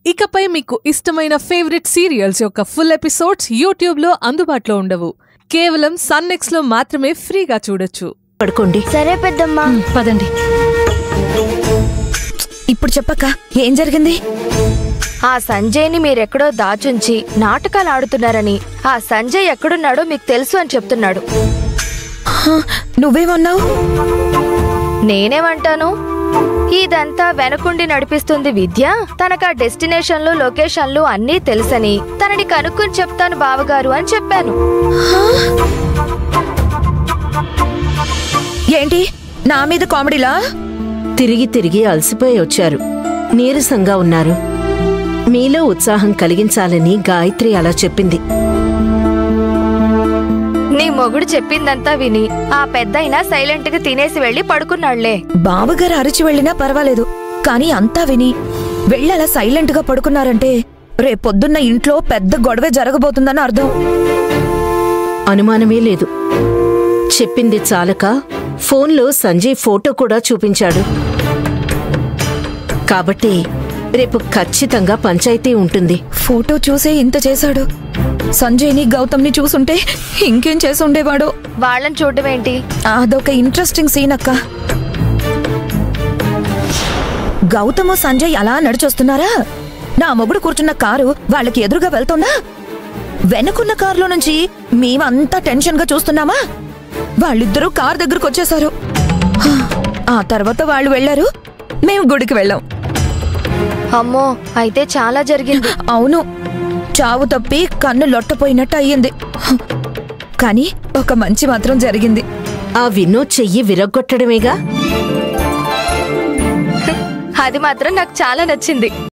ఇకపై మీకు ఇష్టమైన ఫేవరెట్ సీరియల్స్ యొక్క ఫుల్ ఎపిసోడ్స్ యూట్యూబ్లో అందుబాటులో ఉండవు కేవలం సన్నెక్స్ లో మాత్రమే ఫ్రీగా చూడొచ్చు పడుకోండి సరే పెద్దమ్మా పదండి ఇప్పుడు చెప్పక్క ఏం జరిగింది ఆ సంజయ్ని మీరెక్కడో దాచుంచి నాటకాలు ఆడుతున్నారని ఆ సంజయ్ ఎక్కడున్నాడో మీకు తెలుసు అని చెప్తున్నాడు హ, నువ్వేమన్నావు నేనేమంటాను ఇదంతా వెనకుండి నడిపిస్తుంది విద్య తనకు ఆ డెస్టినేషన్లు లొకేషన్లు అన్నీ తెలుసని తనని కనుక్కొని చెప్తాను బావగారు అని చెప్పాను ఏంటి నా మీద కామెడీలా తిరిగి తిరిగి అలసిపోయి వచ్చారు నీరసంగా ఉన్నారు మీలో ఉత్సాహం కలిగించాలని గాయత్రి అలా చెప్పింది నీ మొగుడు చెప్పిందంతా విని ఆ పెద్దయినా సైలెంట్ గా తినేసి వెళ్లి పడుకున్నాళ్లే బావగారు అరిచి వెళ్ళినా పర్వాలేదు కానీ అంతా విని వెళ్ళలా సైలెంట్ గా పడుకున్నారంటే రేపొద్దున్న ఇంట్లో పెద్ద గొడవే జరగబోతుందని అర్థం అనుమానమే లేదు చెప్పింది చాలక ఫోన్లో సంజయ్ ఫోటో కూడా చూపించాడు కాబట్టి రేపు ఖచ్చితంగా పంచాయతీ ఉంటుంది ఫోటో చూసే ఇంత చేశాడు సంజయ్ని గౌతమ్ని చూసుంటే ఇంకేం చేసి ఉండేవాడు వాళ్ళని చూడడం ఏంటి అదొక ఇంట్రెస్టింగ్ సీన్ అక్క గౌతము సంజయ్ అలా నడిచొస్తున్నారా నా మొగుడు కూర్చున్న కారు వాళ్ళకి ఎదురుగా వెళ్తుందా వెనుకున్న కారులో నుంచి మేమంతా టెన్షన్ గా చూస్తున్నామా వాళ్ళిద్దరూ కార్ దగ్గరకు వచ్చేశారు హ, ఆ తర్వాత వాళ్ళు వెళ్లారు మేము గుడికి వెళ్ళాం అమ్మో అయితే చాలా జరిగింది అవును చావు తప్పి కన్ను లొట్టపోయినట్టు అయ్యింది హ, కానీ ఒక మంచి మాత్రం జరిగింది ఆ వినోద్ చెయ్యి విరగ్గొట్టడమేగా అది మాత్రం నాకు చాలా నచ్చింది